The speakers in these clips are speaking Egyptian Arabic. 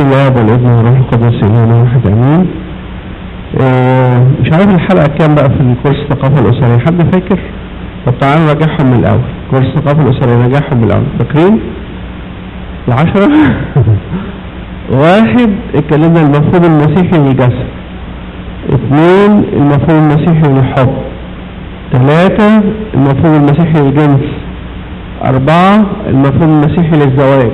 بسم الله والابن والروح القدس اله واحد امين آه، مش عارف الحلقه كام بقى في الكورس الثقافه الاسريه حد فاكر طب تعالوا نراجعهم من الاول كورس الثقافه الاسريه نراجعهم من الاول فاكرين العشرة واحد اتكلمنا المفهوم المسيحي للجسد اثنين المفهوم المسيحي للحب ثلاثة المفهوم المسيحي للجنس أربعة المفهوم المسيحي للزواج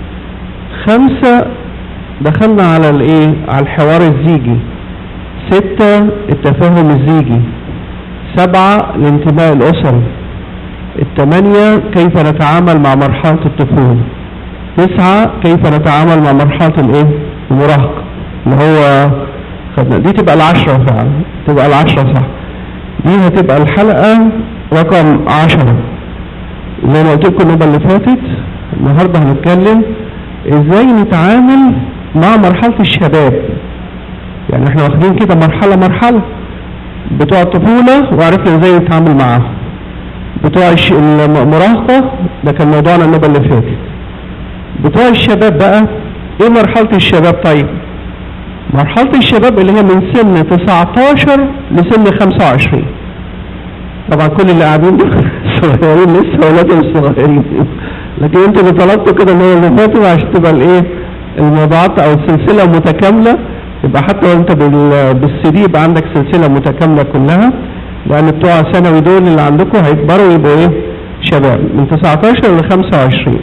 خمسة دخلنا على الايه على الحوار الزيجي ستة التفاهم الزيجي سبعة الانتماء الأسري الثمانية كيف نتعامل مع مرحلة الطفولة تسعة كيف نتعامل مع مرحلة الايه المراهقة اللي هو خدنا دي تبقى العشرة فعلا تبقى العشرة صح دي هتبقى الحلقة رقم عشرة زي ما قلت لكم النوبة اللي فاتت النهارده هنتكلم ازاي نتعامل مع مرحلة الشباب يعني احنا واخدين كده مرحلة مرحلة بتوع الطفولة وعرفنا ازاي نتعامل معاهم بتوع الش- المراهقة ده كان موضوعنا النوبة اللي فاتت بتوع الشباب بقى ايه مرحلة الشباب طيب مرحلة الشباب اللي هي من سن 19 لسن 25 طبعا كل اللي قاعدين دول صغيرين لسه ولادهم صغيرين لكن انتوا اللي طلبتوا كده اللي هو اللي فاتوا عشان تبقى الايه الموضوعات او السلسله متكامله يبقى حتى وانت بال- بالسي دي يبقى عندك سلسله متكامله كلها لان بتوع ثانوي دول اللي عندكم هيكبروا يبقوا ايه شباب من 19 ل 25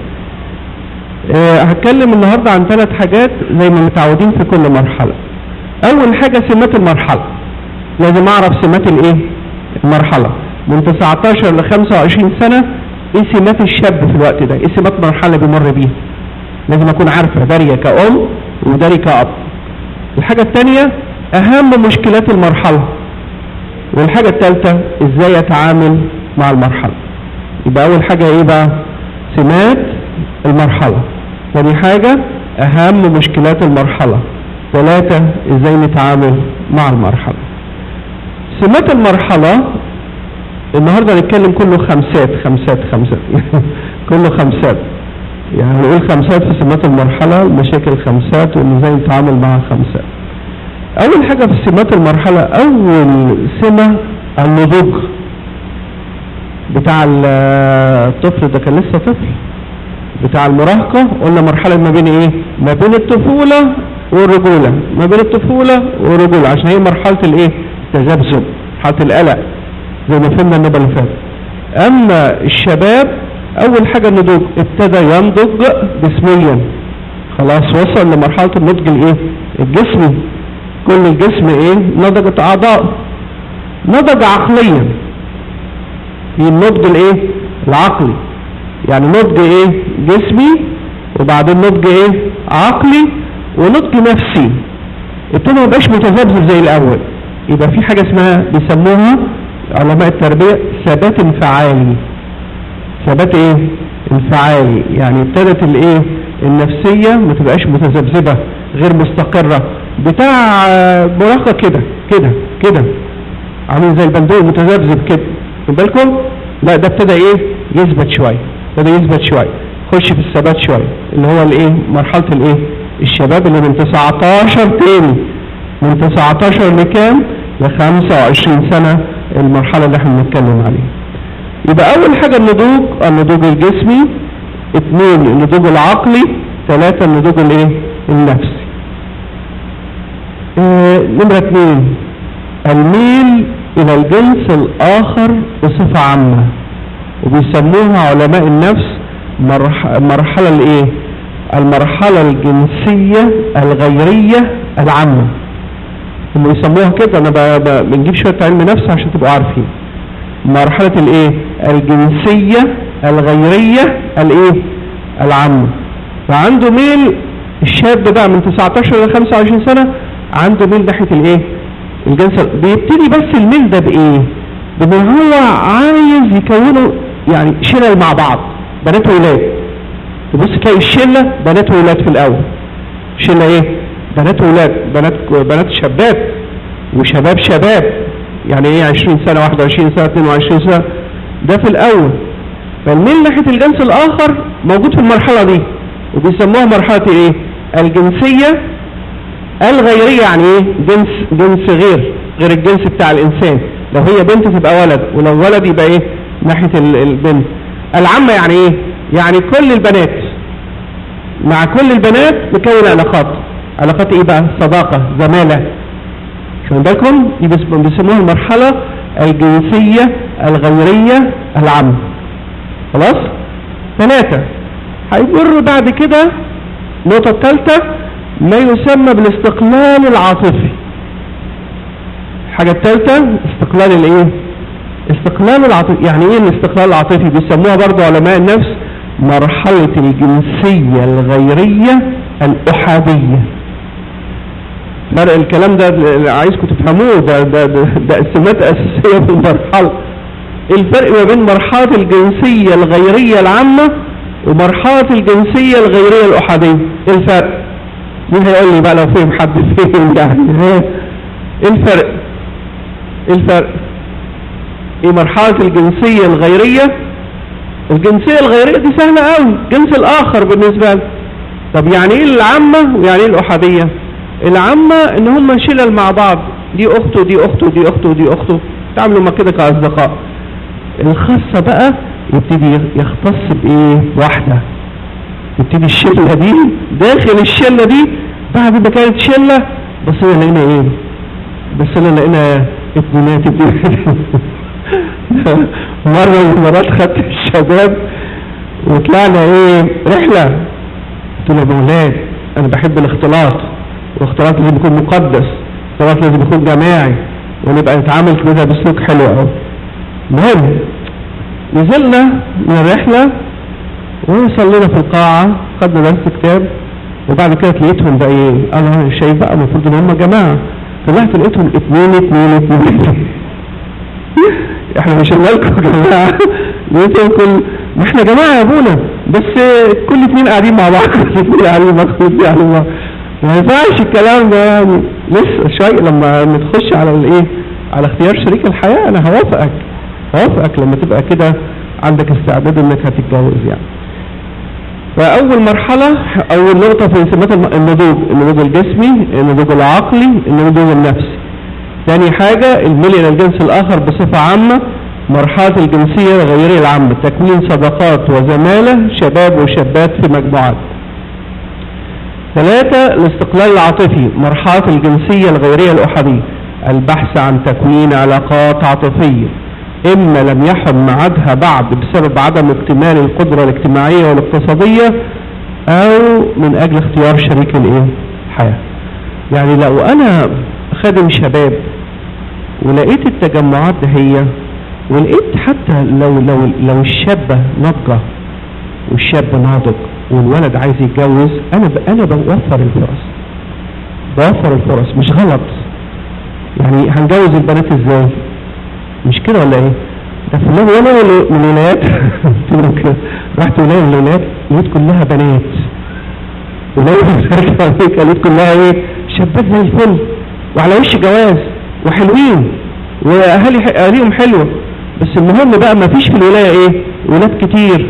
آه، هتكلم النهارده عن ثلاث حاجات زي ما متعودين في كل مرحله اول حاجه سمات المرحله لازم اعرف سمات الايه المرحله من 19 ل 25 سنه ايه سمات الشاب في الوقت ده ايه سمات المرحله اللي بيمر بيها لازم اكون عارفها داريه كأم وداري كأب الحاجه الثانيه اهم مشكلات المرحله والحاجه الثالثه ازاي اتعامل مع المرحله يبقى اول حاجه ايه بقى سمات المرحله ثاني حاجه اهم مشكلات المرحله ثلاثه ازاي نتعامل مع المرحله سمات المرحله النهارده هنتكلم كله خمسات خمسات خمسات كله خمسات يعني نقول خمسات في سمات المرحلة المشاكل خمسات وان ازاي نتعامل مع خمسات اول حاجة في سمات المرحلة اول سمة النضوج بتاع ال- الطفل ده كان لسه طفل بتاع المراهقة قلنا مرحلة ما بين ايه ما بين الطفولة والرجولة ما بين الطفولة والرجولة عشان هي مرحلة الايه التذبذب مرحلة القلق زي ما فهمنا النبى اللي فات اما الشباب اول حاجة النضوج ابتدى ينضج جسميا خلاص وصل لمرحلة النضج الايه الجسمي كل الجسم ايه نضجت اعضاء نضج عقليا في النضج الايه العقلي يعني نضج ايه جسمي وبعدين نضج ايه عقلي ونضج نفسي ابتدى ما يبقاش متذبذب زي الاول يبقى في حاجه اسمها بيسموها علماء التربيه ثبات انفعالي ثبات ايه انفعالي يعني ابتدت الايه النفسيه ما تبقاش متذبذبه غير مستقره بتاع آه، مراهقه كده كده كده عامل زي البندق متذبذب كده خد بالكم لا ده ابتدى ايه يثبت شويه ابتدى يثبت شويه خش في الثبات شويه اللي هو الايه مرحله الايه الشباب اللي من 19 تاني من 19 لكام ل 25 سنه المرحله اللي احنا بنتكلم عليها يبقى اول حاجه النضوج النضوج الجسمي اثنين النضوج العقلي ثلاثة النضوج الايه النفسي آه، نمرة اثنين الميل الى الجنس الاخر بصفة عامة وبيسموها علماء النفس مرح مرحلة الايه المرحلة الجنسية الغيرية العامة هم يسموها كده انا ب- ب- بنجيب شوية علم نفس عشان تبقوا عارفين مرحلة الايه الجنسية الغيرية الايه العامة فعنده ميل الشاب بقى من 19 ل 25 سنة عنده ميل ناحية الايه الجنس بيبتدي بس الميل ده بايه بان هو عايز يكونوا يعني شلل مع بعض بنات وولاد تبص تلاقي الشلة بنات وولاد في الاول شلة ايه بنات وولاد بنات بنات شابات وشباب شباب يعني ايه 20 سنة 21 سنة 22 سنة ده في الاول فالميل ناحية الجنس الاخر موجود في المرحلة دي وبيسموها مرحلة ايه الجنسية الغيرية يعني ايه جنس جنس غير غير الجنس بتاع الانسان لو هي بنت تبقى ولد ولو ولد يبقى ايه ناحية ال- البنت العامة يعني ايه يعني كل البنات مع كل البنات نكون علاقات علاقات ايه بقى صداقة زمالة خلي بالكم دي بس- بيسموها المرحلة الجنسية الغيرية العامة خلاص ثلاثة هيمر بعد كده النقطة الثالثة ما يسمى بالاستقلال العاطفي الحاجة الثالثة استقلال الايه استقلال العاطفي يعني ايه الاستقلال العاطفي بيسموها برضو علماء النفس مرحلة الجنسية الغيرية الأحادية فرق الكلام ده اللي عايزكم تفهموه ده ده ده, ده سمات أساسية في المرحلة الفرق ما بين مرحلة الجنسية الغيرية العامة ومرحلة الجنسية الغيرية الأحادية ايه الفرق؟ مين هيقول لي بقى لو فهم حد فهم يعني ايه الفرق؟ ايه الفرق؟ ايه مرحلة الجنسية الغيرية الجنسية الغيرية دي سهلة قوي جنس الآخر بالنسبة لي طب يعني ايه العامة ويعني ايه الأحادية العامة ان هم شلل مع بعض دي اخته دي اخته دي اخته دي اخته تعملوا ما كده كأصدقاء الخاصة بقى يبتدي يختص بايه واحدة يبتدي الشلة دي داخل الشلة دي بعد ما كانت شلة بصينا لقينا ايه بصينا لقينا اتنينات اتنينات مرة من المرات خدت الشباب وطلعنا ايه رحلة قلت له يا ولاد انا بحب الاختلاط والاختلاط لازم يكون مقدس الاختلاط لازم يكون جماعي ونبقى نتعامل كده بسلوك حلو قوي المهم نزلنا من الرحلة وصلينا في القاعة خدنا درس كتاب وبعد كده لقيتهم بقى ايه انا شايف بقى المفروض ان هم جماعة طلعت لقيتهم اتنين اتنين اتنين احنا مش قلنا لكم يا جماعة لقيتهم كل ما احنا جماعة يا ابونا بس كل اتنين قاعدين مع بعض كل اتنين قاعدين مع بعض كل اتنين قاعدين مع بعض ما ينفعش الكلام ده يعني لسه شوية لما نتخش على الايه على اختيار شريك الحياة انا هوافقك هوافقك لما تبقى كده عندك استعداد انك هتتجوز يعني فأول مرحلة أول نقطة في انسمات الم- النضوج النضوج الجسمي النضوج العقلي النضوج النفسي ثاني حاجة الميل إلى الجنس الآخر بصفة عامة مرحلة الجنسية الغيرية العامة تكوين صداقات وزمالة شباب وشابات في مجموعات ثلاثة الاستقلال العاطفي مرحلة الجنسية الغيرية الأحادية البحث عن تكوين علاقات عاطفية إما لم يحن معادها بعد بسبب عدم اكتمال القدرة الاجتماعية والاقتصادية أو من أجل اختيار شريك الإيه؟ الحياة يعني لو أنا خادم شباب ولقيت التجمعات دهية ولقيت حتى لو لو لو الشابة ناضجة والشاب ناضج والولد عايز يتجوز انا ب... انا بوفر الفرص بوفر الفرص مش غلط يعني هنجوز البنات ازاي مش كده ولا ايه ده فلان ولا من الولايات قلت له كده رحت ولايه من الولايات لقيت كلها بنات ولايه في امريكا لقيت كلها ايه شابات زي الفل وعلى وش جواز وحلوين واهالي اهاليهم حلوه بس المهم بقى ما فيش في الولايه ايه ولاد كتير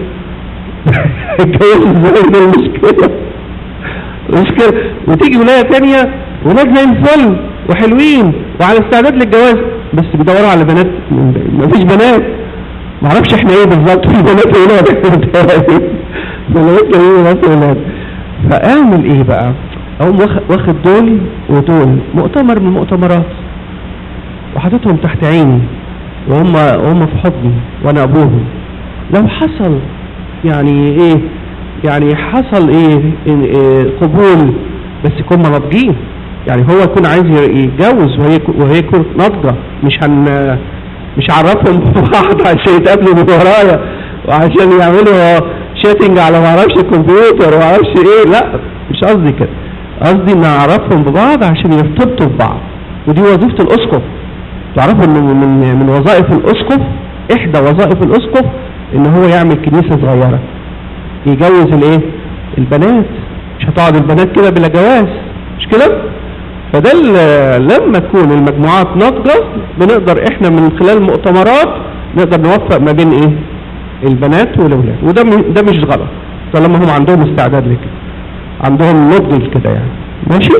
الجواز ازاي ده المشكله مشكله وتيجي ولايه تانية ولاد زي الفل وحلوين وعلى استعداد للجواز بس بيدوروا على بنات ما فيش بنات ما اعرفش احنا ايه بالظبط في بنات وولاد بنات ايه وناس ولاد فاعمل ايه بقى اقوم واخ- واخد دول ودول مؤتمر من المؤتمرات وحاططهم تحت عيني وهم وهم في حضني وانا ابوهم لو حصل يعني ايه يعني حصل ايه, إيه قبول بس يكون ناضجين يعني هو يكون عايز يتجوز وهي وهي يكون ناضجه مش هن مش هعرفهم بعض عشان يتقابلوا من ورايا وعشان يعملوا شاتنج على ما اعرفش الكمبيوتر وما اعرفش ايه لا مش قصدي كده قصدي ان اعرفهم ببعض عشان يرتبطوا ببعض ودي وظيفه الاسقف تعرفوا ان من من وظائف الاسقف احدى وظائف الاسقف ان هو يعمل كنيسه صغيره يجوز الايه البنات مش هتقعد البنات كده بلا جواز مش كده فده ال- لما تكون المجموعات ناضجه بنقدر احنا من خلال المؤتمرات نقدر نوفق ما بين ايه البنات والاولاد وده م- ده مش غلط طالما هم عندهم استعداد لكده عندهم نضج كده يعني ماشي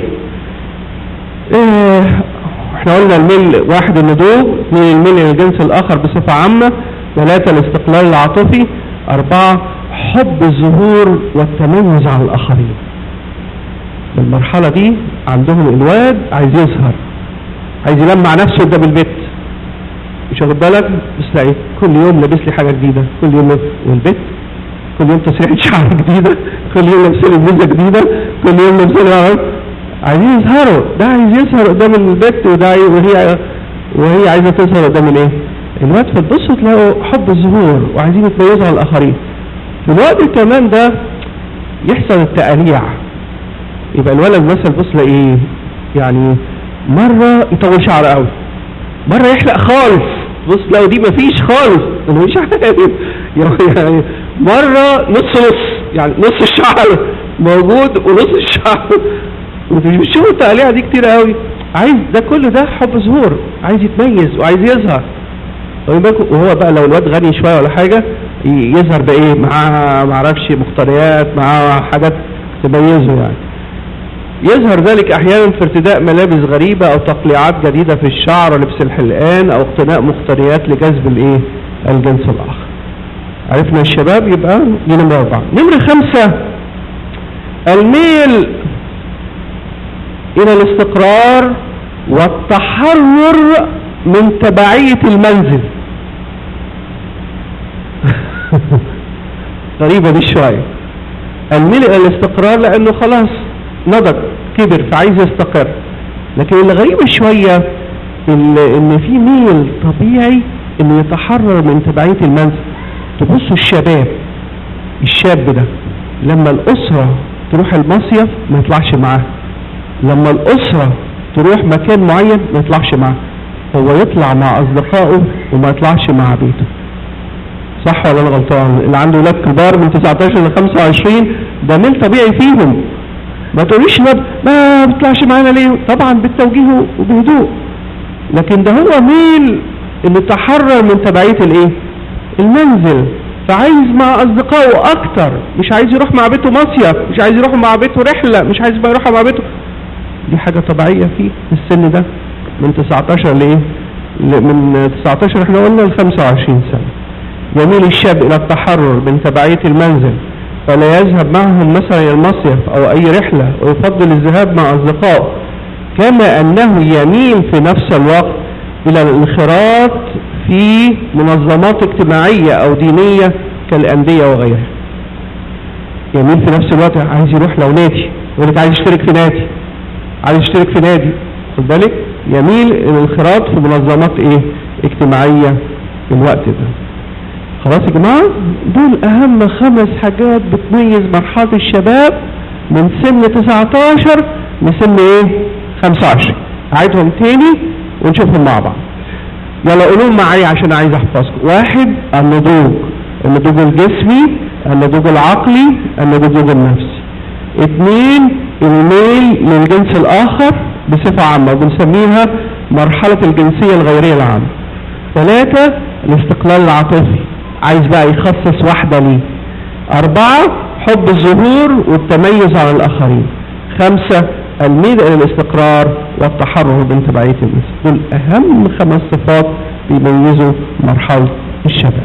إيه احنا قلنا الميل واحد النضوج اثنين الميل للجنس الاخر بصفة عامة ثلاثة الاستقلال العاطفي اربعة حب الظهور والتميز على الاخرين في المرحلة دي عندهم الواد عايز يظهر عايز يلمع نفسه قدام البيت مش واخد بالك بس تلاقي كل يوم لابس لي حاجة جديدة كل يوم لابس- والبيت كل يوم تسريحة شعر جديدة كل يوم لابس لي بلوزة جديدة كل يوم لابس لي عرب. عايزين يظهروا ده عايز يظهر قدام البيت وده عايز وهي وهي عايزة تظهر قدام الايه الوقت فتبصوا تلاقوا حب الظهور وعايزين يتميزوا على الآخرين في الوقت كمان ده يحصل التقاليع يبقى الولد مثلا بص لاقيه يعني مرة يطول شعر قوي مرة يحلق خالص بص لو دي مفيش خالص مفيش حاجة يعني مرة نص نص يعني نص الشعر موجود ونص الشعر مش بتشوفوا التقليعة دي كتير قوي عايز ده كل ده حب ظهور عايز يتميز وعايز يظهر واخد بالكم؟ وهو بقى لو الواد غني شوية ولا حاجة ي- يظهر بايه معاه معرفش مقتنيات معاه حاجات تميزه يعني يظهر ذلك احيانا في ارتداء ملابس غريبة او تقليعات جديدة في الشعر ولبس الحلقان او اقتناء مقتنيات لجذب الايه الجنس الاخر عرفنا الشباب يبقى دي نمرة اربعة نمرة خمسة الميل الى الاستقرار والتحرر من تبعية المنزل غريبة دي شوية الميل الى الاستقرار لانه خلاص نضج كبر فعايز يستقر لكن اللي غريبة شوية ان إن في ميل طبيعي انه يتحرر من تبعية المنزل تبصوا الشباب الشاب ده لما الاسرة تروح المصيف ما يطلعش معاه لما الاسرة تروح مكان معين ما يطلعش معاه هو يطلع مع اصدقائه وما يطلعش مع بيته صح ولا انا غلطان اللي عنده ولاد كبار من 19 ل 25 ده ميل طبيعي فيهم ما تقوليش ما ما بتطلعش معانا ليه طبعا بالتوجيه وبهدوء لكن ده هو ميل انه تحرر من تبعية الايه المنزل فعايز مع اصدقائه اكتر مش عايز يروح مع بيته مصيف مش عايز يروح مع بيته رحلة مش عايز بقى يروح مع بيته دي حاجة طبيعية فيه في السن ده من 19 لايه ل- من 19 احنا قلنا ل 25 سنة يميل الشاب الى التحرر من تبعية المنزل فلا يذهب معهم مثلا إلى المصيف او اي رحلة ويفضل الذهاب مع اصدقائه كما انه يميل في نفس الوقت الى الانخراط في منظمات اجتماعية او دينية كالاندية وغيرها يميل في نفس الوقت عايز يروح لو نادي يقول لك عايز يشترك في نادي عايز يشترك في نادي خد بالك يميل الى الانخراط في منظمات ايه اجتماعية في الوقت ده خلاص يا جماعة دول اهم خمس حاجات بتميز مرحلة الشباب من سن 19 لسن ايه 25 هعيدهم تاني ونشوفهم مع بعض يلا قولوا معايا عشان عايز احفظكم واحد النضوج النضوج الجسمي النضوج العقلي النضوج النفسي اثنين الميل للجنس الاخر بصفة عامة وبنسميها مرحلة الجنسية الغيرية العامة ثلاثة الاستقلال العاطفي عايز بقى يخصص واحدة ليه أربعة حب الظهور والتميز عن الآخرين خمسة الميل إلى الاستقرار والتحرر من تبعية الناس دول أهم خمس صفات بيميزوا مرحلة الشباب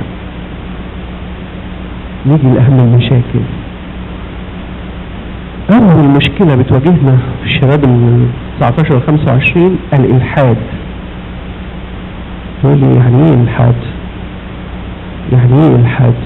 نيجي لأهم المشاكل أول مشكلة بتواجهنا في الشباب ال 19 و 25 الإلحاد تقول لي يعني إيه إلحاد؟ يعني إيه إلحاد؟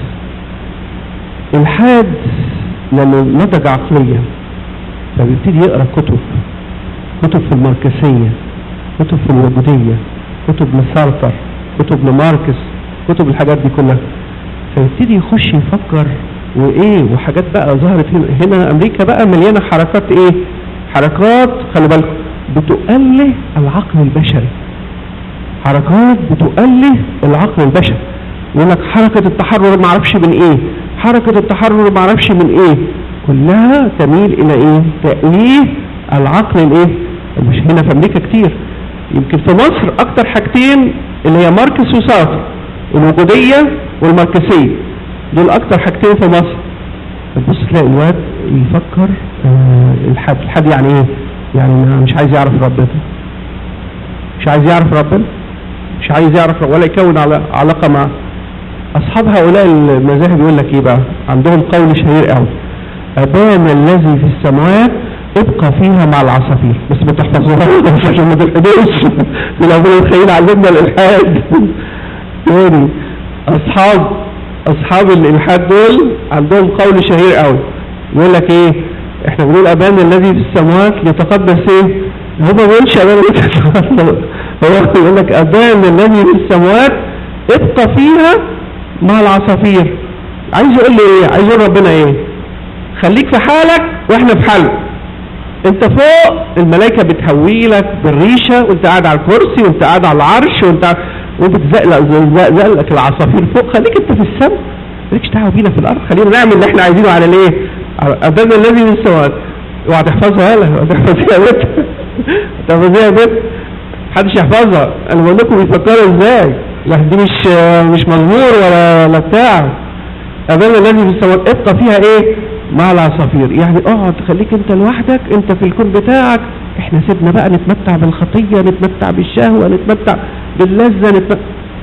إلحاد لما نضج عقليا فبيبتدي يقرأ كتب كتب في الماركسية كتب في الوجودية كتب لسارتر كتب لماركس كتب الحاجات دي كلها فيبتدي يخش يفكر وايه وحاجات بقى ظهرت هنا, هنا امريكا بقى مليانه حركات ايه حركات خلي بالكم بتؤله العقل البشري حركات بتؤله العقل البشري يقول لك حركه التحرر ما اعرفش من ايه حركه التحرر ما اعرفش من ايه كلها تميل الى ايه تأليه العقل الايه مش هنا في امريكا كتير يمكن في مصر اكتر حاجتين اللي هي ماركس وسارتر الوجوديه والماركسيه دول اكتر حاجتين في مصر تبص تلاقي الواد يفكر آه، الحد الحد يعني ايه يعني ما- مش عايز يعرف ربنا مش عايز يعرف ربنا مش عايز يعرف ولا يكون علا- علاقة مع أصحاب هؤلاء المذاهب يقول لك إيه بقى عندهم قول شهير قوي أبانا الذي في السماوات ابقى فيها مع العصافير بس ما تحفظوهاش عشان ما تلحدوش في الأول الخيل علمنا الإلحاد تاني أصحاب أصحاب الإلحاد دول عندهم قول شهير قوي يقول لك إيه إحنا بنقول أبانا الذي في السماوات ليتقدس إيه هو ما بيقولش أبانا الذي في السماوات هو يقول لك أبانا الذي في السماوات ابقى فيها مع العصافير عايز يقول لي ايه عايز يقول ربنا ايه خليك في حالك واحنا في حالك انت فوق الملائكة بتهوي لك بالريشة وانت قاعد على الكرسي وانت قاعد على العرش وانت وبتزقلق زقلق العصافير فوق خليك انت في السماء مالكش دعوه بينا في الارض خلينا نعمل اللي احنا عايزينه على الايه على ابانا الذي في السماوات اوعى تحفظها يالا اوعى تحفظيها يا بنت تحفظيها يا بنت محدش يحفظها انا بقول لكم بيفكروا ازاي لا دي مش مش مزمور ولا ولا بتاع أبانا الذي في السماوات ابقى فيها ايه مع العصافير يعني اقعد خليك انت لوحدك انت في الكون بتاعك احنا سيبنا بقى نتمتع بالخطية نتمتع بالشهوة نتمتع باللذة نتمتع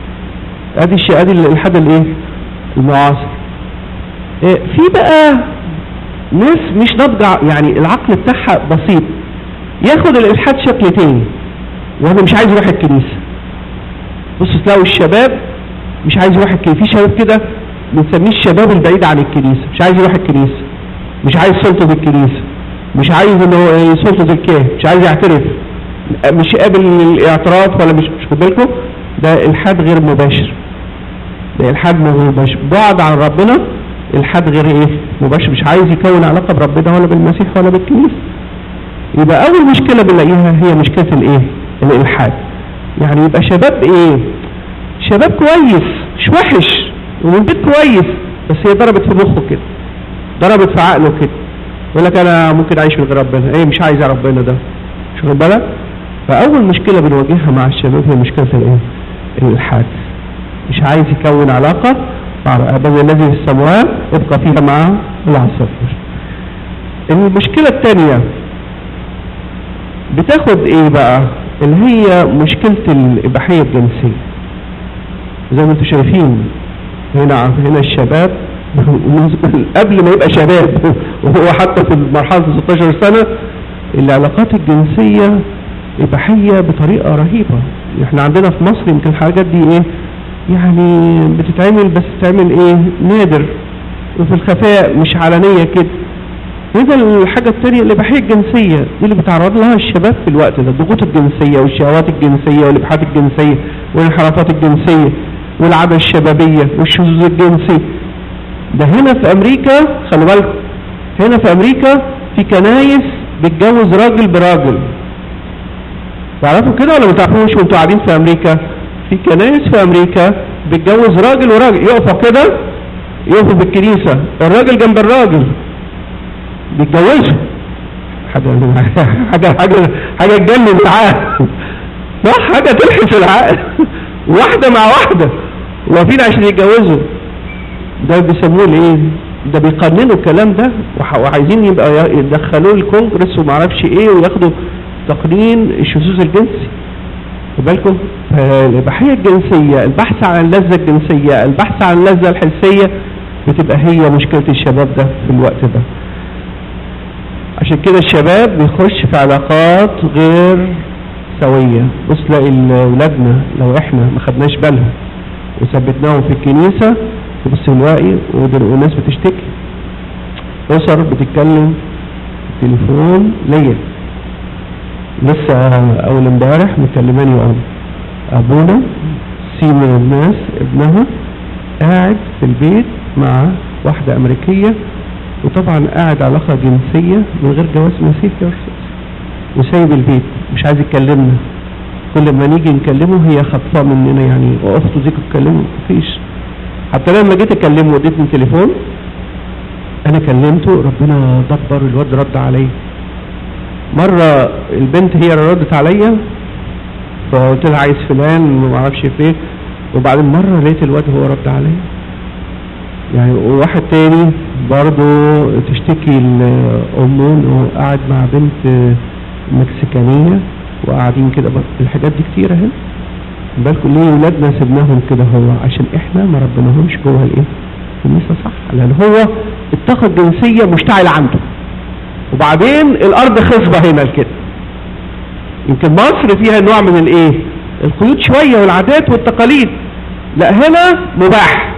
ادي الشيء ادي الالحاد الايه المعاصر إيه في بقى ناس مش ناضجة يعني العقل بتاعها بسيط ياخد الالحاد شكل تاني وانا مش عايز اروح الكنيسة بصوا تلاقوا الشباب مش عايز يروح الكنيسة في شباب كده بنسميه الشباب البعيد عن الكنيسة مش عايز يروح الكنيسة مش عايز سلطة الكنيسة مش عايز انه هو سلطة الكاهن مش عايز يعترف مش قابل الاعتراف ولا مش مش خد بالكم ده الحاد غير مباشر ده الحاد غير مباشر بعد عن ربنا الحاد غير ايه مباشر مش عايز يكون علاقة بربنا ولا بالمسيح ولا بالكنيسة يبقى اول مشكلة بنلاقيها هي مشكلة الايه الالحاد يعني يبقى شباب ايه شباب كويس مش وحش ومن بيت كويس بس هي ضربت في مخه كده ضربت في عقله كده يقول لك انا ممكن اعيش من غير ربنا ايه مش عايز ربنا ده مش واخد بالك فاول مشكله بنواجهها مع الشباب هي مشكله الايه الالحاد مش عايز يكون علاقه مع ابوه الذي في السماوات ابقى فيها مع العصافير المشكله الثانيه بتاخد ايه بقى اللي هي مشكله الاباحيه الجنسيه زي ما انتم شايفين هنا هنا الشباب قبل ما يبقى شباب وهو حتى في مرحلة 16 سنة العلاقات الجنسية إباحية بطريقة رهيبة احنا عندنا في مصر يمكن الحاجات دي ايه يعني بتتعمل بس تتعمل ايه نادر وفي الخفاء مش علنية كده إذا الحاجة التانية الإباحية الجنسية دي اللي بتعرض لها الشباب في الوقت ده الضغوط الجنسية والشهوات الجنسية والإباحات الجنسية والانحرافات الجنسية والعادة الشبابية والشذوذ الجنسي ده هنا في أمريكا خلي بالكم هنا في أمريكا في كنايس بتجوز راجل براجل تعرفوا كده ولا ما تعرفوش وانتوا قاعدين في أمريكا في كنايس في أمريكا بتجوز راجل وراجل يقفوا كده يقفوا بالكنيسة الراجل جنب الراجل بيتجوزوا حاجة حاجة حاجة حاجة تجنن العقل صح حاجة تلحس العقل واحدة مع واحدة واقفين عشان يتجوزوا ده بيسموه الايه ده بيقننوا الكلام ده وح- وعايزين يبقى ي- يدخلوه الكونجرس ومعرفش ايه وياخدوا تقنين الشذوذ الجنسي خد بالكم فالإباحية الجنسية البحث عن اللذة الجنسية البحث عن اللذة الحسية بتبقى هي مشكلة الشباب ده في الوقت ده عشان كده الشباب بيخش في علاقات غير سوية بص تلاقي ال- ولادنا لو احنا ما خدناش بالهم وثبتناهم في الكنيسة تبص نلاقي ودل- والناس بتشتكي أسر بتتكلم في التليفون ليا لسه أول امبارح مكلماني وأنا أبونا سي من الناس ابنها قاعد في البيت مع واحدة أمريكية وطبعا قاعد علاقة جنسية من غير جواز مسيحي يا أستاذ وسايب البيت مش عايز يكلمنا كل ما نيجي نكلمه هي خطفاه مننا يعني وقفتوا زيكوا تكلموا مفيش حتى لما جيت اكلمه واديتني تليفون انا كلمته ربنا دبر الواد رد عليا مرة البنت هي اللي ردت عليا فقلت لها عايز فلان وما اعرفش فين وبعدين مرة لقيت الواد هو رد عليا يعني واحد تاني برضه تشتكي لأمه انه قاعد مع بنت مكسيكانية وقاعدين كده بس الحاجات دي كتيرة اهي بالكم ليه ولادنا سيبناهم كده هو عشان احنا ما ربناهمش جوه الايه الكنيسة صح لان هو اتخذ جنسية مشتعلة عنده وبعدين الارض خصبة هنا كده يمكن مصر فيها نوع من الايه القيود شوية والعادات والتقاليد لا هنا مباح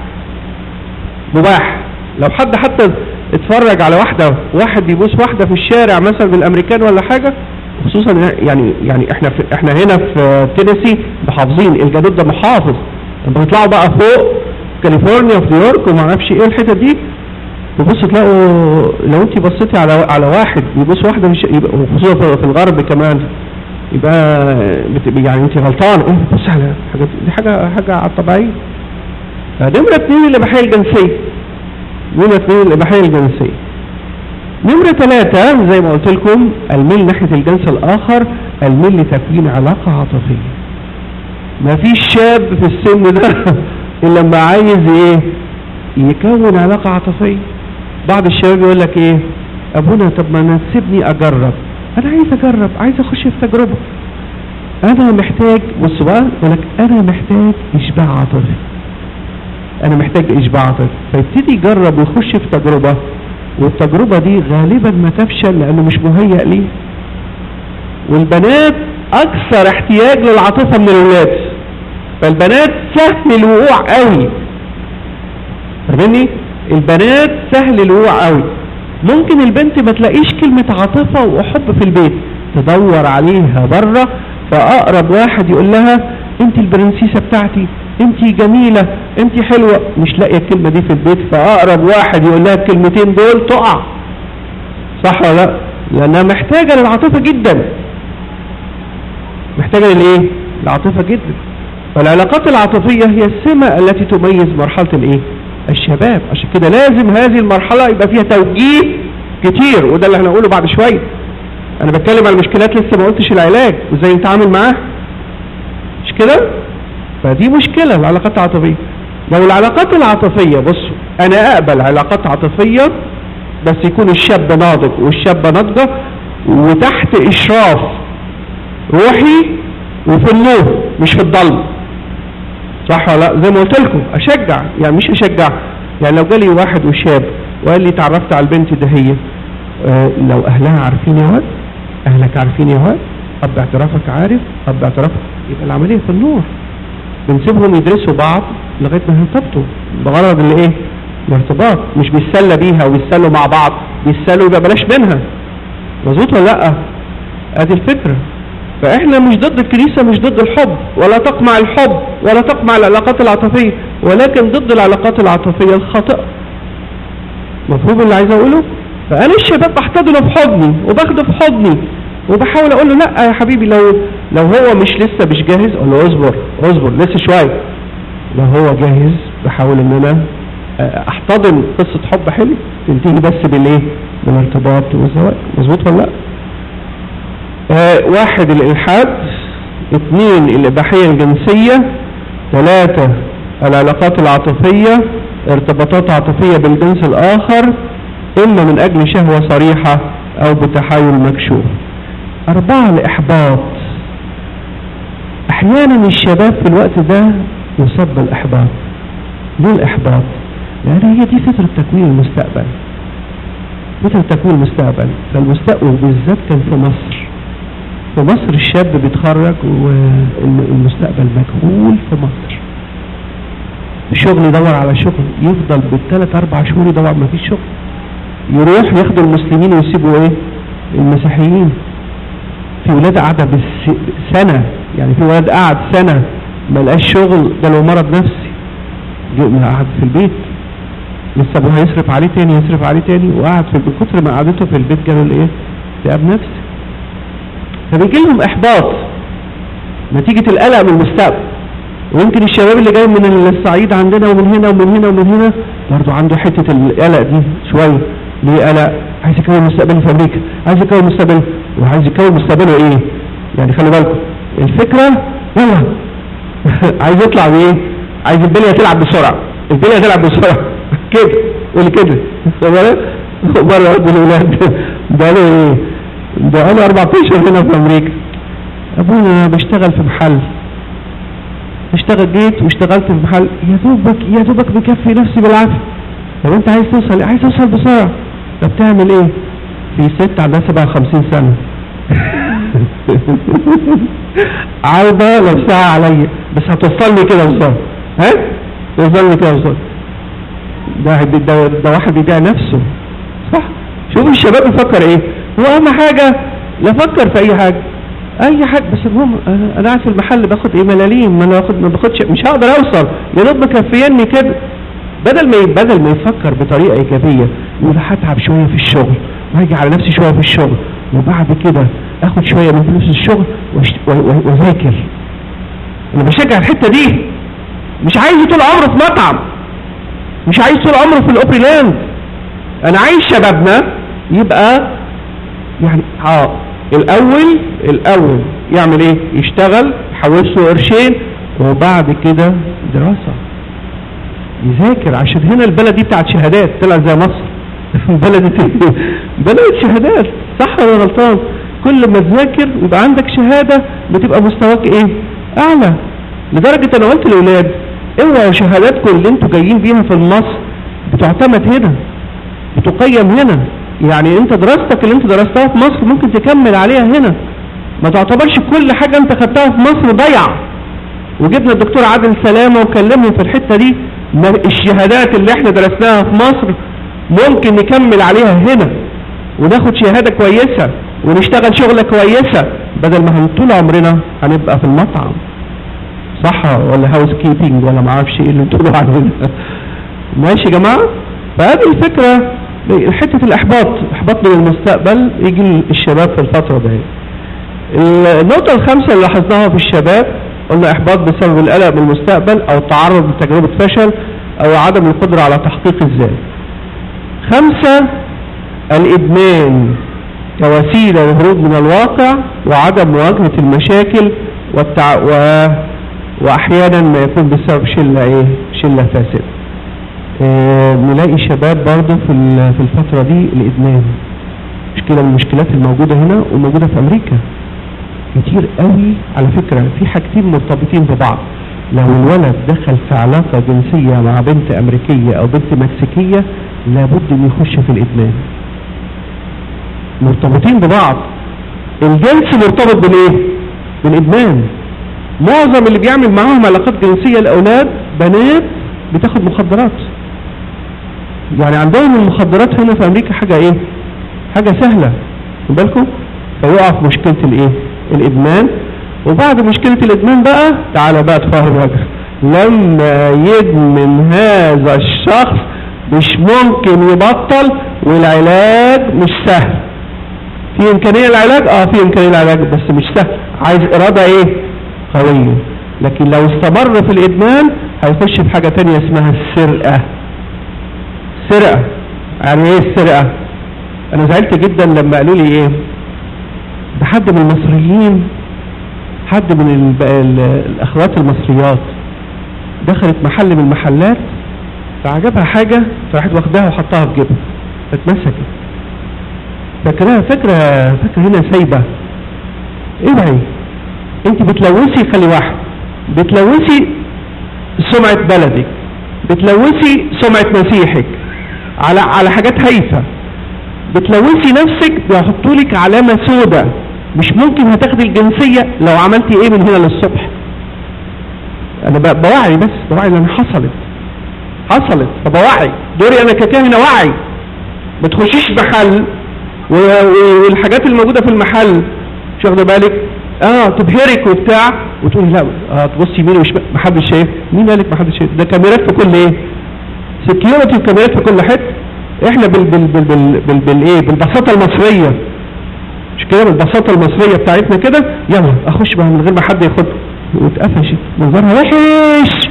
مباح لو حد حتى اتفرج على واحدة واحد بيبوس واحدة في الشارع مثلا بالامريكان ولا حاجة خصوصا يعني يعني احنا في احنا هنا في تينيسي محافظين الجنوب ده محافظ لما بيطلعوا بقى فوق كاليفورنيا وفي نيويورك وما اعرفش ايه الحتت دي تبص تلاقوا لو انت بصيتي على على واحد بيبص واحده في الش- يبقى وخصوصا في في الغرب كمان يبقى بت- يعني انت غلطان ايه بص على حاجه دي حاجه حاجه على الطبيعيه فنمره اثنين الاباحيه الجنسيه نمره اثنين الاباحيه الجنسيه نمرة ثلاثة زي ما قلت لكم الميل ناحية الجنس الآخر الميل لتكوين علاقة عاطفية ما فيش شاب في السن ده إلا لما عايز إيه يكون علاقة عاطفية بعض الشباب يقول لك إيه أبونا طب ما أنا تسيبني أجرب أنا عايز أجرب عايز أخش في تجربة أنا محتاج بص بقى يقول لك أنا محتاج إشباع عاطفي أنا محتاج إشباع عاطفي فيبتدي يجرب ويخش في تجربة والتجربة دي غالبا ما تفشل لأنه مش مهيأ ليه والبنات أكثر احتياج للعاطفة من الولاد فالبنات سهل الوقوع قوي فاهمني البنات سهل الوقوع قوي ممكن البنت ما تلاقيش كلمة عاطفة وحب في البيت تدور عليها بره فأقرب واحد يقول لها انت البرنسيسة بتاعتي انت جميلة انت حلوة مش لاقية الكلمة دي في البيت فأقرب واحد يقول لها الكلمتين دول تقع صح ولا لا لأنها محتاجة للعاطفة جدا محتاجة للإيه العاطفة جدا فالعلاقات العاطفية هي السمة التي تميز مرحلة الإيه الشباب عشان كده لازم هذه المرحلة يبقى فيها توجيه كتير وده اللي هنقوله بعد شوية أنا بتكلم عن المشكلات لسه ما قلتش العلاج وإزاي نتعامل معاها مش كده فدي مشكلة العلاقات العاطفية لو العلاقات العاطفية بصوا أنا أقبل علاقات عاطفية بس يكون الشاب ناضج والشابة ناضجة وتحت إشراف روحي وفي النور مش في الضلمة صح ولا لا زي ما قلت لكم أشجع يعني مش أشجع يعني لو جالي واحد وشاب وقال لي تعرفت على البنت ده هي آه لو أهلها عارفين يا واد أهلك عارفين يا واد أب اعترافك عارف أب اعترافك يبقى العملية في النور بنسيبهم يدرسوا بعض لغاية ما يرتبطوا بغرض الايه الارتباط مش بيتسلى بيها ويتسلوا مع بعض بيتسلوا يبقى بلاش منها مظبوط ولا لا ادي الفكرة فاحنا مش ضد الكنيسة مش ضد الحب ولا تقمع الحب ولا تقمع العلاقات العاطفية ولكن ضد العلاقات العاطفية الخاطئة مفهوم اللي عايز اقوله فانا الشباب بحتضنه في حضني وباخده في حضني وبحاول اقول له لا يا حبيبي لو لو هو مش لسه مش جاهز اقول له اصبر اصبر لسه شويه لو هو جاهز بحاول ان انا احتضن قصه حب حلو تنتهي بس بالايه بالارتباط والزواج مظبوط ولا لا آه واحد الالحاد اثنين الاباحيه الجنسيه ثلاثه العلاقات العاطفيه ارتباطات عاطفيه بالجنس الاخر اما من اجل شهوه صريحه او بتحايل مكشوف أربعة الإحباط أحيانا الشباب في الوقت ده يصاب بالإحباط ليه الإحباط؟ لأن هي دي فترة تكوين المستقبل فترة تكوين المستقبل فالمستقبل بالذات كان في مصر في مصر الشاب بيتخرج والمستقبل مجهول في مصر الشغل يدور على شغل يفضل بالثلاث أربع شهور يدور ما فيش شغل يروح ياخدوا المسلمين ويسيبوا ايه المسيحيين في ولاد قاعدة بالسنة يعني في ولد قعد سنة ما لقاش شغل جاله مرض نفسي قعد في البيت لسه ابوها يصرف عليه تاني يصرف عليه تاني وقعد في البيت كتر ما قعدته في البيت جاله الايه اكتئاب نفسي فبيجي لهم احباط نتيجة القلق من المستقبل ويمكن الشباب اللي جاي من الصعيد عندنا ومن هنا ومن هنا ومن هنا برضه عنده حتة القلق دي شوية ليه قلق عايز يكون مستقبله في امريكا عايز يكون مستقبله وعايز يكون مستقبله ايه يعني خلي بالكم الفكرة يلا عايز يطلع بايه عايز البلية تلعب بسرعة البلية تلعب بسرعة كده قول كده مرة قلت للولاد ده له ايه ده له 14 هنا في امريكا ابونا انا بشتغل في محل اشتغل جيت واشتغلت في محل يا دوبك يا دوبك مكفي نفسي بالعافيه طب انت عايز توصل عايز توصل بسرعه طب تعمل ايه في ست عندها 57 سنه عايزه نفسها عليا بس هتوصلني كده بسرعه ها توصلني كده بسرعه ده ده, ده واحد بيبيع نفسه صح شوف الشباب بيفكر ايه هو اهم حاجه لا فكر في اي حاجه اي حاجه بس المهم انا أنا قاعد في المحل باخد ايه ملاليم ما انا باخد ما باخدش مش هقدر اوصل يا دوب مكفيني كده بدل ما بدل ما يفكر بطريقه ايجابيه يقول هتعب شويه في الشغل وهاجي على نفسي شويه في الشغل وبعد كده اخد شويه من فلوس الشغل وأشت- و- و- واذاكر انا بشجع الحته دي مش عايز طول عمره في مطعم مش عايز طول عمره في الاوبري لاند انا عايز شبابنا يبقى يعني اه الاول الاول يعمل ايه يشتغل يحوش له قرشين وبعد كده دراسة يذاكر عشان هنا البلد دي بتاعت شهادات طلع زي مصر بلد بلد شهادات صح ولا غلطان كل ما تذاكر ويبقى عندك شهادة بتبقى مستواك ايه اعلى لدرجة انا قلت للاولاد اوعوا شهاداتكم اللي انتوا جايين بيها في مصر بتعتمد هنا بتقيم هنا يعني انت دراستك اللي انت درستها في مصر ممكن تكمل عليها هنا ما تعتبرش كل حاجة انت خدتها في مصر ضيع وجبنا الدكتور عادل سلامة وكلمه في الحتة دي ما الشهادات اللي احنا درسناها في مصر ممكن نكمل عليها هنا وناخد شهادة كويسة ونشتغل شغلة كويسة بدل ما هن طول عمرنا هنبقى في المطعم صح ولا هاوس كيبنج ولا ما اعرفش ايه اللي بتقولوا عنه ماشي يا جماعه فهذه الفكره حته الاحباط احباط من المستقبل يجي الشباب في الفتره دي النقطه الخامسه اللي لاحظناها في الشباب قلنا احباط بسبب القلق من المستقبل او التعرض لتجربه فشل او عدم القدره على تحقيق الذات خمسه الادمان كوسيله للهروب من الواقع وعدم مواجهه المشاكل والتع... و... واحيانا ما يكون بسبب شله ايه شله فاسده آه نلاقي شباب برضه في ال- في الفتره دي الادمان مشكله من المشكلات الموجوده هنا وموجوده في امريكا كتير قوي على فكره في حاجتين مرتبطين ببعض لو الولد دخل في علاقه جنسيه مع بنت امريكيه او بنت مكسيكيه لابد انه يخش في الادمان مرتبطين ببعض الجنس مرتبط بالايه بالادمان معظم اللي بيعمل معاهم علاقات جنسيه الاولاد بنات بتاخد مخدرات يعني عندهم المخدرات هنا في امريكا حاجه ايه حاجه سهله خد بالكم فيقع في مشكله الايه الادمان وبعد مشكله الادمان بقى تعالى بقى تفهم وجه لما يدمن هذا الشخص مش ممكن يبطل والعلاج مش سهل في امكانيه العلاج اه في امكانيه العلاج بس مش سهل عايز اراده ايه قويه لكن لو استمر في الادمان هيخش في حاجه تانية اسمها السرقه سرقه يعني ايه السرقه انا زعلت جدا لما قالوا لي ايه ده حد من المصريين حد من ال- ال- الاخوات المصريات دخلت محل من المحلات فعجبها حاجه فراحت واخداها وحطها في جيبها فاتمسكت فاكراها فاكره فاكره هنا سايبه اوعي انت بتلوثي خلي واحد بتلوثي سمعة بلدك بتلوثي سمعة مسيحك على على حاجات هايفة بتلوثي نفسك بيحطوا لك علامة سوداء مش ممكن هتاخدي الجنسية لو عملتي ايه من هنا للصبح انا ب- بوعي بس بوعي لان حصلت حصلت فبوعي دوري انا ككاهنة وعي ما تخشيش محل و- و- والحاجات الموجودة في المحل مش واخده بالك اه تبهرك وبتاع وتقولي لا اه تبص يمين وشمال محدش شايف مين قالك محدش شايف ده كاميرات في كل ايه سكيورتي وكاميرات في كل حته احنا بال بال بال بال بال بال ايه بالبساطه المصريه مش كده بالبساطه المصريه بتاعتنا كده يلا اخش بقى من غير ما حد ياخدها واتقفشت منظرها وحش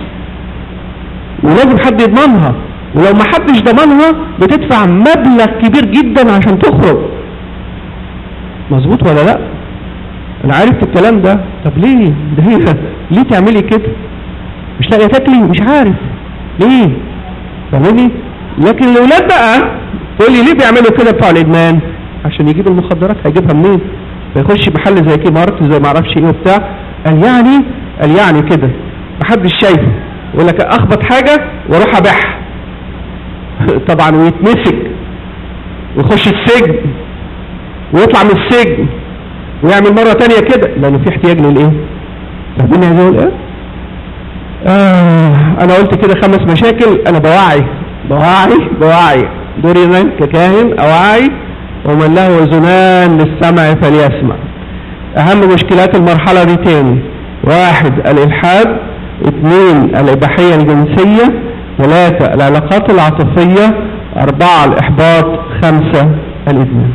ولازم حد يضمنها ولو ما حدش ضمنها بتدفع مبلغ كبير جدا عشان تخرج مظبوط ولا لا انا عارف الكلام ده طب ليه ده هي ليه تعملي كده مش لاقيه تاكلي مش عارف ليه فاهمني لكن الاولاد بقى تقول لي ليه بيعملوا كده بتوع الادمان عشان يجيب المخدرات هيجيبها منين فيخش محل زي كي مارت زي ما اعرفش ايه وبتاع قال يعني قال يعني كده محدش شايفه يقول لك اخبط حاجه واروح ابيعها طبعا ويتمسك ويخش السجن ويطلع من السجن ويعمل مرة تانية كده لأنه في احتياج للإيه؟ فاهمين عايز أقول إيه؟ آه أنا قلت كده خمس مشاكل أنا بوعي بوعي بوعي دوري أنا ككاهن أوعي ومن له أذنان للسمع فليسمع أهم مشكلات المرحلة دي تاني واحد الإلحاد اثنين الإباحية الجنسية ثلاثة العلاقات العاطفية أربعة الإحباط خمسة الإدمان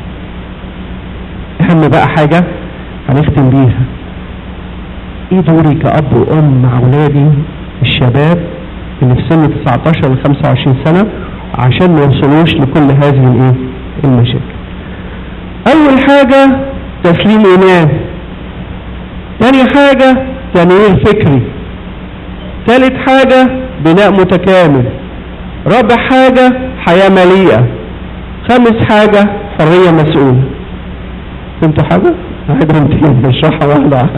أهم بقى حاجة هنختم بيها إيه دوري كأب وأم مع أولادي الشباب اللي في سن 19 ل 25 سنة عشان ما يوصلوش لكل هذه الإيه المشاكل أول حاجة تسليم إيمان تاني حاجة تنوير فكري ثالث حاجة بناء متكامل رابع حاجة حياة مليئة خامس حاجة حرية مسؤولة فهمتوا حاجة؟ هعيدهم تاني نشرحها واحدة واحدة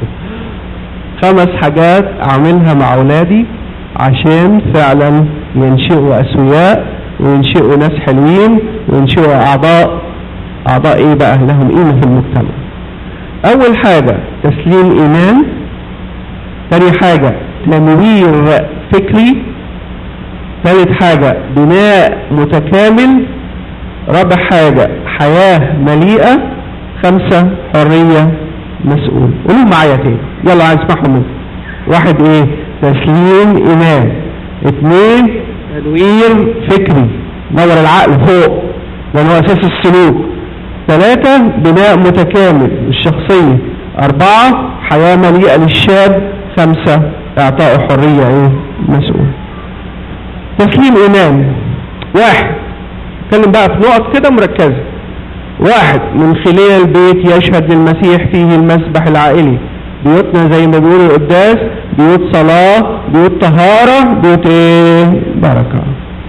خمس حاجات أعملها مع أولادي عشان فعلا ينشئوا أسوياء وينشئوا ناس حلوين وينشئوا أعضاء أعضاء إيه بقى لهم قيمة في المجتمع أول حاجة تسليم إيمان ثاني حاجة تنوير فكري ثالث حاجة بناء متكامل رابع حاجة حياة مليئة خمسة حرية مسؤول قولوا معايا تاني يلا عايز اسمعهم منكم واحد ايه تسليم ايمان اثنين تنوير فكري نور العقل فوق لان هو اساس السلوك ثلاثة بناء متكامل للشخصية أربعة حياة مليئة للشاب خمسة إعطاء حرية إيه مسؤول تسليم إيمان واحد اتكلم بقى في نقط كده مركزة واحد من خلال بيت يشهد للمسيح فيه المسبح العائلي بيوتنا زي ما بيقولوا القداس بيوت صلاة بيوت طهارة بيوت ايه بركة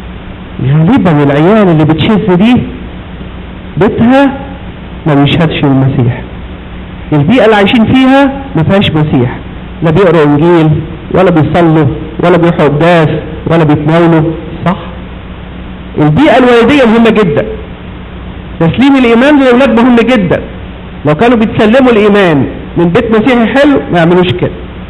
غالبا العيال اللي بتشذ دي بيتها ما بيشهدش للمسيح البيئة اللي عايشين فيها ما فيهاش مسيح لا بيقروا انجيل ولا بيصلوا ولا بيروحوا قداس ولا بيتناولوا صح البيئة الوالدية مهمة جدا تسليم الإيمان للأولاد مهم جدا لو كانوا بيتسلموا الإيمان من بيت مسيحي حلو ما يعملوش كده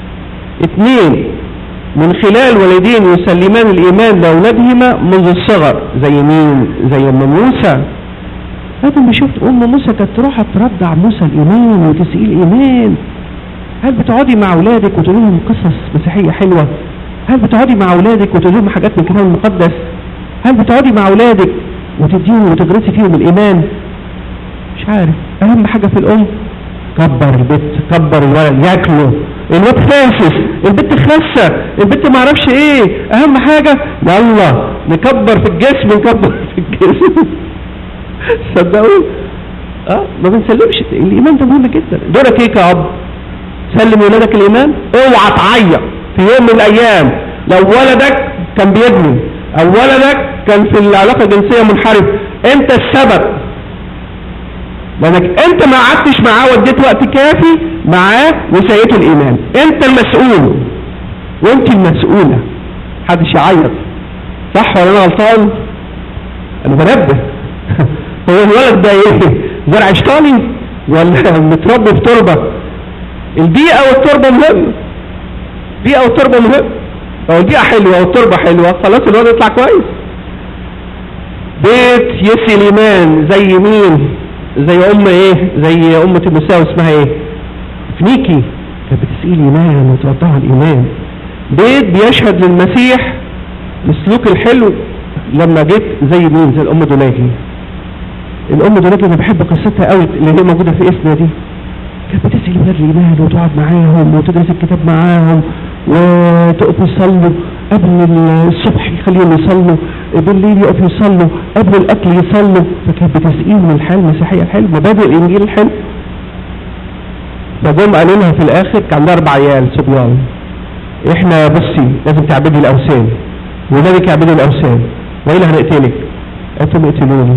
اتنين من خلال والدين يسلمان الإيمان لأولادهما منذ الصغر زي مين زي أم موسى هذا شفت أم موسى كانت تروح ترضع موسى الإيمان وتسقيه الإيمان هل بتقعدي مع أولادك وتقول لهم قصص مسيحية حلوة هل بتقعدي مع أولادك وتقول لهم حاجات من الكتاب المقدس هل بتقعدي مع أولادك وتديهم وتدرسي فيهم الإيمان مش عارف أهم حاجة في الأم كبر البيت كبر الولد ياكله الواد فاسس البنت خاسة البنت ما اعرفش ايه اهم حاجة يلا نكبر في الجسم نكبر في الجسم صدقوا اه ما بنسلمش الايمان ده مهم جدا دورك ايه كأب سلم ولادك الايمان اوعى تعيط في يوم من الايام لو ولدك كان بيبني او ولدك كان في العلاقة الجنسية منحرف انت السبب لانك انت ما قعدتش معاه واديت وقت كافي معاه وسيته الايمان انت المسؤول وانت المسؤولة محدش يعيط صح ولا انا غلطان انا بنبه هو الولد ده ايه زرع شطاني ولا متربي في تربة البيئة والتربة مهمة البيئة والتربة مهمة لو البيئة حلوة والتربة حلوة خلاص الولد يطلع كويس بيت يسي الايمان زي مين زي ام ايه زي ام تيموساوس اسمها ايه فنيكي كانت بتسقي الايمان وترضعها الايمان بيت بيشهد للمسيح بالسلوك الحلو لما جيت زي مين زي الام دولاجي الام دولاجي انا بحب قصتها قوي اللي هي موجوده في اسنا دي كانت بتسقي الولاد الايمان وتقعد معاهم وتدرس الكتاب معاهم وتقف يصلوا قبل الصبح يخليهم يصلوا بالليل يقف يصلوا قبل الاكل يصلوا فكانت بتسقيهم الحال المسيحيه الحلو مبادئ الانجيل الحلو فجم قالوا لها في الاخر كان عندها اربع عيال صبيان احنا بصي لازم تعبدي الاوثان ولادك يعبدوا الاوثان والا هنقتلك قالت لهم اقتلوني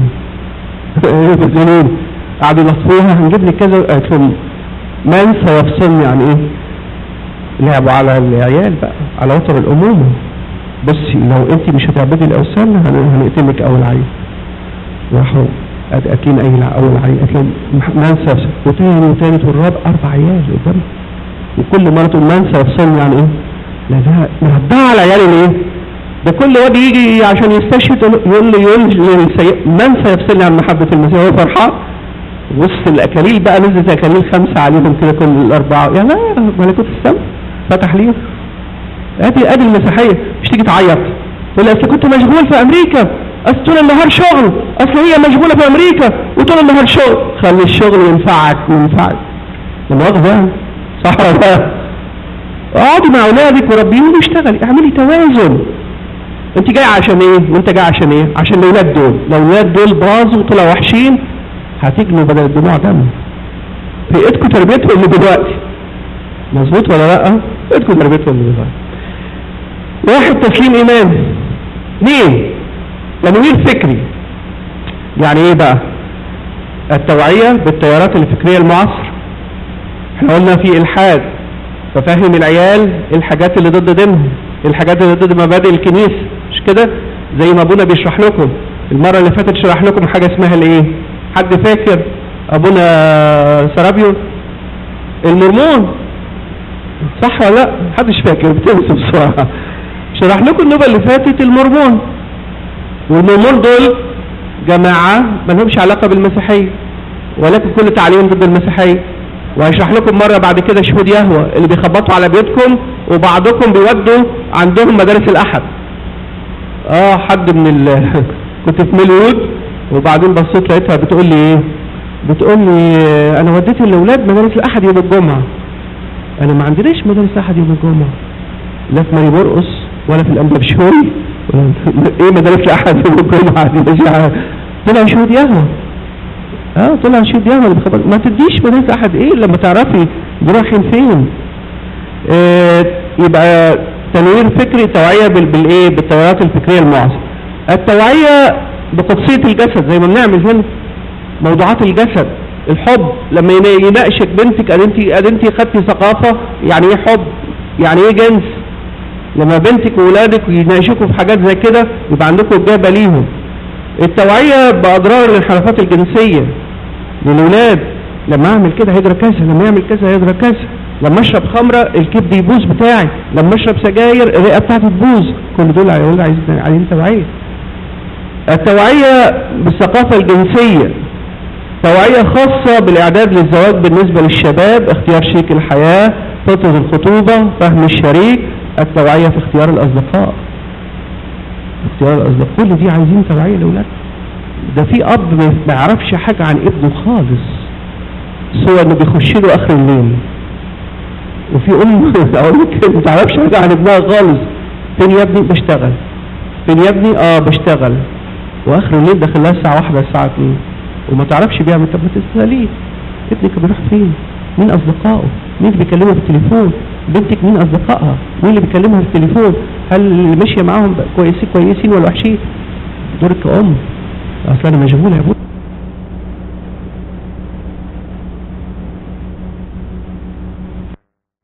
اقتلوني قعدوا يلطفوها هنجيب لك كذا قالت لهم من سيفصلني عن ايه لعبوا على العيال بقى على وتر الامومه بصي لو انت مش هتعبدي الاوثان هن- هنقتلك اول عيل راحوا قد اكين اي اول عيل قالت لهم من سيفصل وتاني وتالت والرابع اربع عيال قدام وكل مره تقول من سيفصلني عن ايه لا ده مربعه على العيال الايه ده كل واد يجي عشان يستشهد يقول لي يقول لي سي- من سيفصلني عن محبه المسيح هو فرحان وسط الاكاليل بقى نزلت اكاليل خمسه عليهم كده كل الاربعه يا لا ملكوت السماء فتح ليهم ادي ادي المسيحيه مش تيجي تعيط تقول لي اصل كنت مشغول في امريكا اصل طول النهار شغل اصل هي مشغوله في امريكا وطول النهار شغل خلي الشغل ينفعك ينفعك المؤاخذه يعني صح ولا لا؟ اقعدي مع اولادك وربيهم واشتغلي اعملي توازن انت جاي عشان ايه وانت جاي عشان ايه عشان الاولاد دول لو الاولاد دول باظوا وطلعوا وحشين هتجنوا بدل الدموع دم في ايدكم تربيتهم من دلوقتي مظبوط ولا لا في ايدكم تربيتهم من دلوقتي واحد تسليم ايمان اثنين تنوير فكري يعني ايه بقى التوعية بالتيارات الفكرية المعاصرة احنا قلنا في الحاد ففهم العيال الحاجات اللي ضد دينهم الحاجات اللي ضد مبادئ الكنيسة مش كده زي ما ابونا بيشرح لكم المرة اللي فاتت شرح لكم حاجة اسمها الايه حد فاكر ابونا سرابيو المرمون صح ولا لا محدش فاكر بتنسى بسرعة شرح لكم النوبة اللي فاتت المرمون والمرمون دول جماعة ما لهمش علاقة بالمسيحية ولكن كل تعليم ضد المسيحية وهشرح لكم مرة بعد كده شهود يهوى اللي بيخبطوا على بيوتكم وبعضكم بيودوا عندهم مدارس الأحد اه حد من ال كنت في مليود وبعدين بصيت لقيتها بتقول لي ايه بتقول لي آه، انا وديت الاولاد مدارس الاحد يوم الجمعه انا ما عندناش مدارس احد يوم الجمعه لا في ماري مرقص ولا في الانبرشوي ايه مدارس الاحد يوم الجمعه دي مش عارف. طلع شهود يهوى اه طلع شهود يهوى اللي بيخبط ما تديش مدارس احد ايه لما تعرفي دول رايحين فين آه يبقى تنوير فكري توعية بال- بالايه بالتوعيات الفكرية المعاصرة التوعية بقدسية الجسد زي ما بنعمل هنا موضوعات الجسد الحب لما ين- يناقشك بنتك قد انت قد انت خدتي ثقافة يعني ايه حب يعني ايه جنس لما بنتك وولادك يناقشوكوا في حاجات زي كده يبقى عندكم إجابة ليهم التوعية بأضرار الانحرافات الجنسية للولاد لما اعمل كده هيجرى كذا لما يعمل كذا هيجرى كذا لما اشرب خمره الكبد يبوظ بتاعي لما اشرب سجاير الرئه بتاعتي تبوظ كل دول هيقول عايزين عايزين توعيه التوعيه بالثقافه الجنسيه توعيه خاصه بالاعداد للزواج بالنسبه للشباب اختيار شريك الحياه فتره الخطوبه فهم الشريك التوعيه في اختيار الاصدقاء اختيار الاصدقاء كل دي عايزين توعيه لاولاد ده في اب ما ما يعرفش حاجه عن ابنه خالص سوى انه بيخش له اخر الليل وفي ام اقول لك ما تعرفش حاجه عن ابنها خالص فين يا ابني بشتغل فين يا ابني اه بشتغل واخر الليل داخل لها الساعه واحدة الساعه 2 وما تعرفش بيعمل طب ما تساليه ابنك بيروح فين مين اصدقائه مين اللي بيكلمه في التليفون بنتك مين اصدقائها مين اللي بيكلمها في التليفون هل اللي ماشيه معاهم كويسين كويسين ولا وحشين دورك كأم اصل انا مشغول يا ابوي